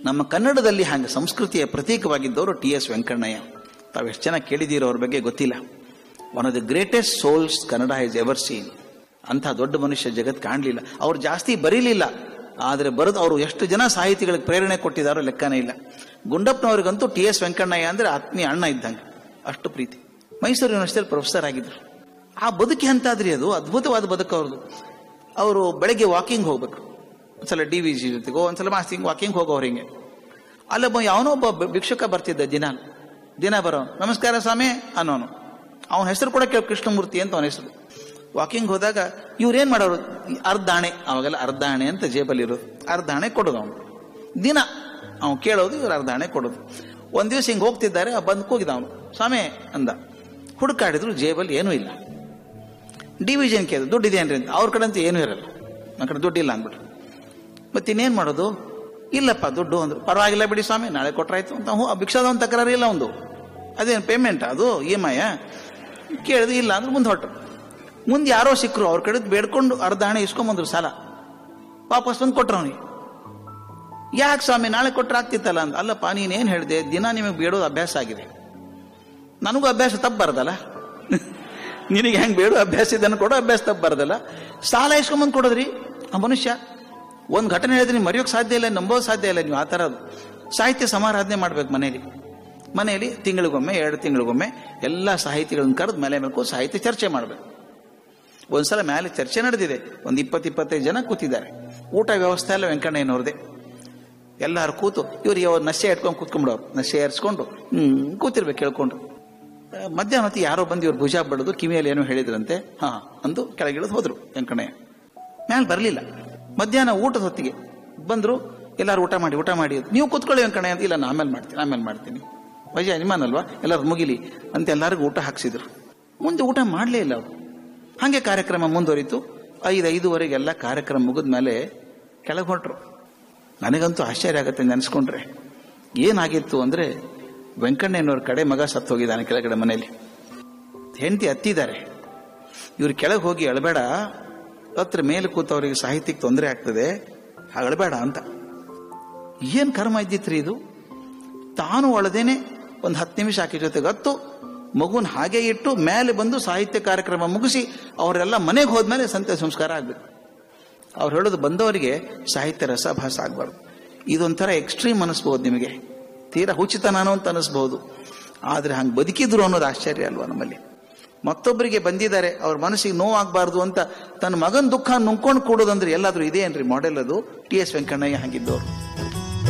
ನಮ್ಮ ಕನ್ನಡದಲ್ಲಿ ಹಾಗೆ ಸಂಸ್ಕೃತಿಯ ಪ್ರತೀಕವಾಗಿದ್ದವರು ಟಿ ಎಸ್ ವೆಂಕಣ್ಣಯ್ಯ ತಾವು ಎಷ್ಟು ಜನ ಕೇಳಿದ್ದೀರೋ ಅವ್ರ ಬಗ್ಗೆ ಗೊತ್ತಿಲ್ಲ one of the greatest souls Kannada has ever seen ಅಂಥ ದೊಡ್ಡ ಮನುಷ್ಯ ಜಗತ್ ಕಾಣಲಿಲ್ಲ ಅವ್ರು ಜಾಸ್ತಿ ಬರೀಲಿಲ್ಲ ಆದರೆ ಬರೆದು ಅವರು ಎಷ್ಟು ಜನ ಸಾಹಿತಿಗಳಿಗೆ ಪ್ರೇರಣೆ ಕೊಟ್ಟಿದ್ದಾರೋ ಲೆಕ್ಕನೇ ಇಲ್ಲ ಗುಂಡಪ್ಪನವ್ರಿಗಂತೂ ಟಿ ಎಸ್ ವೆಂಕಣ್ಣಯ್ಯ ಅಂದರೆ ಆತ್ಮೀಯ ಅಣ್ಣ ಇದ್ದಂಗೆ ಅಷ್ಟು ಪ್ರೀತಿ ಮೈಸೂರು ಯೂನಿವರ್ಸಿಟಿಯಲ್ಲಿ ಪ್ರೊಫೆಸರ್ ಆಗಿದ್ದರು ಆ ಬದುಕಿ ಅಂತಾದ್ರಿ ಅದು ಅದ್ಭುತವಾದ ಬದುಕು ಅವ್ರದ್ದು ಅವರು ಬೆಳಗ್ಗೆ ವಾಕಿಂಗ್ ಹೋಗ್ಬೇಕು ಒಂದ್ಸಲ ಡಿ ವಿ ಜಿ ಜೊತೆಗೋ ಒಂದ್ಸಲ ಮಾಸ್ತಿಂಗ್ ವಾಕಿಂಗ್ ಹೋಗೋರು ಹಿಂಗೆ ಅಲ್ಲೊಬ್ಬ ಯಾವನೋ ಒಬ್ಬ ಬ- ಭಿಕ್ಷುಕ ಬರ್ತಿದ್ದ ದಿನ ದಿನ ಬರೋ ನಮಸ್ಕಾರ ಸ್ವಾಮಿ ಅನ್ನೋನು ಅವನ ಹೆಸರು ಕೂಡ ಕೇಳ ಕೃಷ್ಣಮೂರ್ತಿ ಅಂತ ಅವನ ಹೆಸರು ವಾಕಿಂಗ್ ಹೋದಾಗ ಇವ್ರೇನ್ ಮಾಡೋರು ಈ ಅರ್ಧಾಣೆ ಅವಾಗೆಲ್ಲ ಅರ್ಧಾಣೆ ಅಂತ ಜೇಬಲ್ಲಿ ಇರೋದು ಅರ್ಧಾಣೆ ಕೊಡೋದು ಅವನು ದಿನ ಅವ್ನು ಕೇಳೋದು ಇವ್ರು ಅರ್ಧಾಣೆ ಕೊಡೋದು ಒಂದ್ ದಿವಸ ಹಿಂಗೆ ಹೋಗ್ತಿದ್ದಾರೆ ಬಂದು ಕೂಗಿದ ಅವನು ಸ್ವಾಮಿ ಅಂದ ಹುಡುಕಾಡಿದ್ರು ಜೇಬಲ್ಲಿ ಏನೂ ಇಲ್ಲ ಡಿವಿಷನ್ ಕೇಳಿದ್ರು ದುಡ್ಡು ಇದೆ ಏನ್ರಿ ಅಂತ ಅವ್ರ ಕಡೆ ಅಂತ ಏನೂ ಇರಲ್ಲ ನನ್ನ ಕಡೆ ದುಡ್ಡಿಲ್ಲ ಅಂದ್ಬಿಟ್ರು ಮತ್ತೆ ಇನ್ನೇನು ಮಾಡೋದು ಇಲ್ಲಪ್ಪ ದುಡ್ಡು ಅಂದ್ರು ಪರವಾಗಿಲ್ಲ ಬಿಡಿ ಸ್ವಾಮಿ ನಾಳೆ ಕೊಟ್ರಾಯ್ತು ಅಂತ ಹ್ಞೂ ಭಿಕ್ಷಾದವನ್ ತಕರಾರು ಇಲ್ಲ ಒಂದು ಅದೇನು ಪೇಮೆಂಟ್ ಅದು ಇ ಎಮ್ ಐ ಕೇಳಿದ್ರು ಇಲ್ಲ ಅಂದ್ರೆ ಮುಂದೆ ಹೊರಟರು ಮುಂದೆ ಯಾರೋ ಸಿಕ್ಕರು ಅವ್ರ ಕಡೆ ಬೇಡ್ಕೊಂಡು ಅರ್ಧ ಹಣ ಇಸ್ಕೊಂಬಂದ್ರು ಸಾಲ ವಾಪಸ್ ಬಂದು ಕೊಟ್ರು ಅವನಿಗೆ ಯಾಕೆ ಸ್ವಾಮಿ ನಾಳೆ ಕೊಟ್ರೆ ಆಗ್ತಿತ್ತಲ್ಲ ಅಂತ ಅಲ್ಲಪ್ಪ ನೀನೇನು ಹೇಳಿದೆ ದಿನ ನಿಮಗೆ ಬೇಡೋದು ಅಭ್ಯಾಸ ಆಗಿದೆ ನನಗೂ ಅಭ್ಯಾಸ ತಪ್ಪು ಬರದಲ್ಲ ನಿನಗೆ ಹೆಂಗೆ ಬೇಡ ಅಭ್ಯಾಸ ಇದನ್ನು ಕೊಡೋ ಅಭ್ಯಾಸ ತಪ್ಪು ಬರದಲ್ಲ ಸಾಲ ಇಸ್ಕೊಂಬಂದು ಕೊಡೋದ್ರಿ ಆ ಮನುಷ್ಯ ಒಂದು ಘಟನೆ ಹೇಳಿದ್ರೆ ನೀವು ಮರೆಯೋಕೆ ಸಾಧ್ಯ ಇಲ್ಲ ನಂಬೋದು ಸಾಧ್ಯ ಇಲ್ಲ ನೀವು ಆ ಥರ ಸಾಹಿತ್ಯ ಸಮಾರಾಧನೆ ಮಾಡ್ಬೇಕು ಮನೆಯಲ್ಲಿ ಮನೆಯಲ್ಲಿ ತಿಂಗಳಿಗೊಮ್ಮೆ ಎರಡು ತಿಂಗಳಿಗೊಮ್ಮೆ ಎಲ್ಲ ಸಾಹಿತಿಗಳನ್ನ ಕರೆದು ಮೇಲೆ ಮೇಲೆ ಸಾಹಿತ್ಯ ಚರ್ಚೆ ಮಾಡಬೇಕು ಒಂದ್ಸಲ ಮೇಲೆ ಚರ್ಚೆ ನಡೆದಿದೆ ಒಂದು ಇಪ್ಪತ್ತು ಇಪ್ಪತ್ತೈದು ಜನ ಕೂತಿದ್ದಾರೆ ಊಟ ವ್ಯವಸ್ಥೆ ಎಲ್ಲ ವೆಂಕಣ್ಣಯ್ಯನವ್ರದೇ ಎಲ್ಲರೂ ಕೂತು ಇವ್ರಿಗೆ ಅವ್ರು ನಶೆ ಇಟ್ಕೊಂಡು ಕೂತ್ಕೊಂಡ್ಬಿಡೋರು ನಶೆ ಏರ್ಸ್ಕೊಂಡು ಹ್ಮ್ ಕೂತಿರ್ಬೇಕು ಕೇಳ್ಕೊಂಡು ಆ, ಮಧ್ಯಾಹ್ನ ಹೊತ್ತಿಗೆ ಯಾರೋ ಬಂದು ಇವ್ರು ಭುಜ ಬಡದು ಕಿವಿಯಲ್ಲಿ ಏನೋ ಹೇಳಿದ್ರಂತೆ ಹಾ ಅಂದು ಕೆಳಗಿಳಿದು ಹೋದ್ರು ವೆಂಕಣ್ಣಯ್ಯ ಮ್ಯಾಲೆ ಬರಲಿಲ್ಲ ಮಧ್ಯಾಹ್ನ ಊಟದ ಹೊತ್ತಿಗೆ ಬಂದ್ರು ಎಲ್ಲರೂ ಊಟ ಮಾಡಿ ಊಟ ಮಾಡಿ ಅಂತ. ನೀವು ಕೂತ್ಕೊಳ್ಳಿ ವೆಂಕಣ್ಣಯ್ಯ ಅಂತ ಇಲ್ಲ ನಾನು ಆಮೇಲೆ ಮಾಡ್ತೀನಿ ಆಮೇಲೆ ಮಾಡ್ತೀನಿ ವೈಜ ನಿಮ್ಮನಲ್ವಾ ಎಲ್ಲರೂ ಮುಗಿಲಿ ಅಂತ ಎಲ್ಲರಿಗೂ ಊಟ ಹಾಕ್ಸಿದ್ರು ಮುಂದೆ ಊಟ ಮಾಡಲೇ ಇಲ್ಲ ಅವರು ಹಾಗೆ ಕಾರ್ಯಕ್ರಮ ಮುಂದುವರಿತು ಐದು ಐದುವರೆಗೆ ಎಲ್ಲ ಕಾರ್ಯಕ್ರಮ ಮುಗಿದ ಮೇಲೆ ಕೆಳಗೆ ಹೊರಟ್ರು ನನಗಂತೂ ಆಶ್ಚರ್ಯ ಆಗುತ್ತೆ ನೆನೆಸ್ಕೊಂಡ್ರೆ ಏನಾಗಿತ್ತು ಅಂದ್ರೆ ವೆಂಕಣ್ಣಯ್ಯನವ್ರ ಕಡೆ ಮಗ ಸತ್ತು ಹೋಗಿದ್ದಾನೆ ಕೆಳಗಡೆ ಮನೆಯಲ್ಲಿ ಹೆಂಡತಿ ಹತ್ತಿದ್ದಾರೆ ಇವ್ರು ಕೆಳಗೆ ಹೋಗಿ ಅಳಬೇಡ ಹತ್ರ ಮೇಲೆ ಕೂತವರಿಗೆ ಸಾಹಿತ್ಯಕ್ಕೆ ತೊಂದರೆ ಆಗ್ತದೆ ಹಾಗೆ ಅಳಬೇಡ ಅಂತ ಏನ್ ಕರ್ಮ ಇದ್ದಿತ್ರಿ ಇದು ತಾನು ಒಳದೇನೆ ಒಂದು ಹತ್ತು ನಿಮಿಷ ಆಕೆ ಜೊತೆಗೆ ಹತ್ತು ಮಗುನ ಹಾಗೆ ಇಟ್ಟು ಮೇಲೆ ಬಂದು ಸಾಹಿತ್ಯ ಕಾರ್ಯಕ್ರಮ ಮುಗಿಸಿ ಅವರೆಲ್ಲ ಮನೆಗೆ ಹೋದ್ಮೇಲೆ ಸಂತೆ ಸಂಸ್ಕಾರ ಆಗ್ಬೇಕು ಅವ್ರು ಹೇಳೋದು ಬಂದವರಿಗೆ ಸಾಹಿತ್ಯ ರಸಭಾಸ ಆಗ್ಬಾರ್ದು ಇದೊಂಥರ ಎಕ್ಸ್ಟ್ರೀಮ್ ಅನಿಸ್ಬಹುದು ನಿಮಗೆ ತೀರಾ ಹುಚಿತನಾನು ಅಂತ ಅನಿಸ್ಬಹುದು ಆದ್ರೆ ಹಂಗೆ ಬದುಕಿದ್ರು ಅನ್ನೋದು ಆಶ್ಚರ್ಯ ಅಲ್ವಾ ನಮ್ಮಲ್ಲಿ ಮತ್ತೊಬ್ಬರಿಗೆ ಬಂದಿದ್ದಾರೆ ಅವ್ರ ಮನಸ್ಸಿಗೆ ನೋವಾಗಬಾರ್ದು ಅಂತ ತನ್ನ ಮಗನ ದುಃಖ ನುಂಗ್ಕೊಂಡು ಕೂಡೋದಂದ್ರೆ ಎಲ್ಲಾದ್ರೂ ಇದೆ ಏನ್ರಿ ಮಾಡೆಲ್ ಅದು ಟಿ ಎಸ್ ವೆಂಕಣ್ಣಯ್ಯ ಹಂಗಿದ್ದವ್ರು